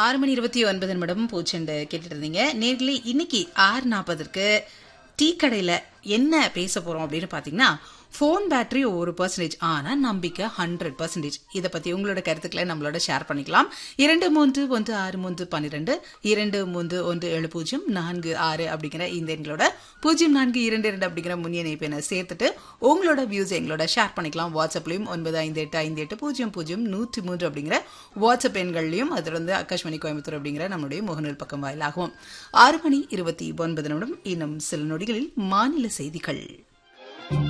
ஆறு மணி இருபத்தி ஒன்பது நிமிடம் பூச்செண்டு கேட்டுட்டு இருந்தீங்க நேர்களே இன்னைக்கு ஆறு நாற்பதற்கு டீ கடையில என்ன பேச போறோம் அப்படின்னு பாத்தீங்கன்னா ஃபோன் பேட்டரி ஒரு பர்சன்டேஜ் ஆனா நம்பிக்கை ஹண்ட்ரட் பர்சன்டேஜ் இதை பத்தி உங்களோட கருத்துக்களை நம்மளோட ஷேர் பண்ணிக்கலாம் இரண்டு மூன்று ஒன்று ஆறு மூன்று பன்னிரெண்டு இரண்டு மூன்று ஒன்று ஏழு பூஜ்ஜியம் நான்கு ஆறு அப்படிங்கிற இந்த எங்களோட பூஜ்ஜியம் நான்கு இரண்டு இரண்டு அப்படிங்கிற முன் இணைப்பு என சேர்த்துட்டு உங்களோட வியூஸ் எங்களோட ஷேர் பண்ணிக்கலாம் வாட்ஸ்அப்லயும் ஒன்பது ஐந்து எட்டு ஐந்து எட்டு பூஜ்ஜியம் பூஜ்ஜியம் நூற்றி மூன்று அப்படிங்கிற வாட்ஸ்அப் எண்கள்லையும் அது வந்து ஆகாஷ்மணி கோயம்புத்தூர் அப்படிங்கிற நம்மளுடைய முகநூல் பக்கம் வாயிலாகும் ஆறு மணி இருபத்தி ஒன்பது நிமிடம் இன்னும் சில நொடிகளில் மாநில செய்திகள்